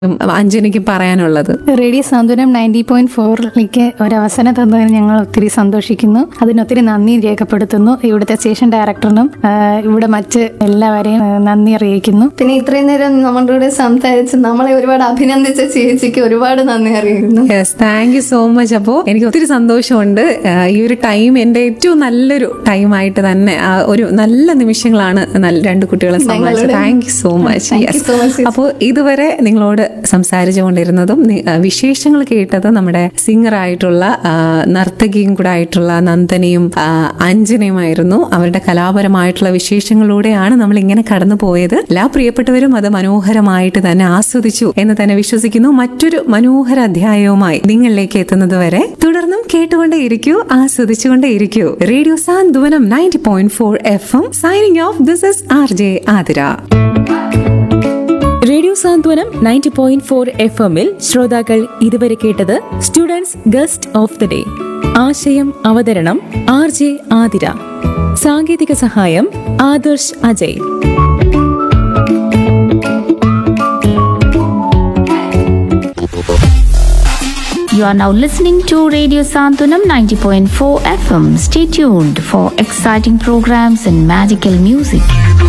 ഉം, അഞ്ജനയ്ക്ക് പറയാനുള്ളത് റേഡിയോ സാന്ത്വനം നയൻറ്റി പോയിന്റ് ഫോറിലേക്ക് ഒരവസരം തന്നതിന് ഞങ്ങൾ ഒത്തിരി സന്തോഷിക്കുന്നു അതിനൊത്തിരി നന്ദി രേഖപ്പെടുത്തുന്നു ഇവിടുത്തെ സ്റ്റേഷൻ ഡയറക്ടറിനും ആ, ഇവിടെ മറ്റ് എല്ലാവരെയും ആ, നന്ദി അറിയിക്കുന്നു പിന്നെ ഇത്രയും നേരം നമ്മുടെ കൂടെ സംസാരിച്ച് നമ്മളെ ഒരുപാട് അഭിനന്ദിച്ച ചേച്ചിക്ക് ഒരുപാട് നന്ദി അറിയിക്കുന്നു yes thank you so much അപ്പോൾ എനിക്ക് ഒത്തിരി സന്തോഷമുണ്ട് ആ, ഈ ഒരു ടൈം എൻ്റെ ഏറ്റവും നല്ലൊരു ടൈമായിട്ട് തന്നെ ആ, ഒരു നല്ല നിമിഷങ്ങളാണ് നല്ല- രണ്ട് കുട്ടികളെ സമ്മാനിച്ചത് thank you so much Thank you so much, sis. അപ്പോൾ ഇതുവരെ നിങ്ങളോട് സംസാരിച്ചുകൊണ്ടിരുന്നതും നി- ആ, വിശേഷങ്ങൾ കേട്ടത് നമ്മുടെ സിംഗർ ആയിട്ടുള്ള ആ, നർത്തകിയും കൂടെ ആയിട്ടുള്ള നന്ദനയും ആ, അഞ്ജനയുമായിരുന്നു അവരുടെ കലാപരമായിട്ടുള്ള വിശേഷങ്ങളിലൂടെയാണ് നമ്മൾ ഇങ്ങനെ കടന്നു പോയത് എല്ലാ പ്രിയപ്പെട്ടവരും അത് മനോഹരമായിട്ട് തന്നെ ആസ്വദിച്ചു എന്ന് തന്നെ വിശ്വസിക്കുന്നു മറ്റൊരു മനോഹര അധ്യായവുമായി നിങ്ങളിലേക്ക് എത്തുന്നത് വരെ തുടർന്നും കേട്ടുകൊണ്ടേയിരിക്കൂ ആസ്വദിച്ചുകൊണ്ടേയിരിക്കൂ radio Santhwanam ninety point four F M signing off this is R J Athira radio Santhwanam ninety point four F എമ്മിൽ ശ്രോതാക്കൾ ഇതുവരെ കേട്ടത് students guest of the day ആശയം അവതരണം ആർ ജെ ആതിര സാങ്കേതിക സഹായം Adarsh Ajay You are now listening to Radio Santunam 90.4 FM. Stay tuned for exciting programs and magical music.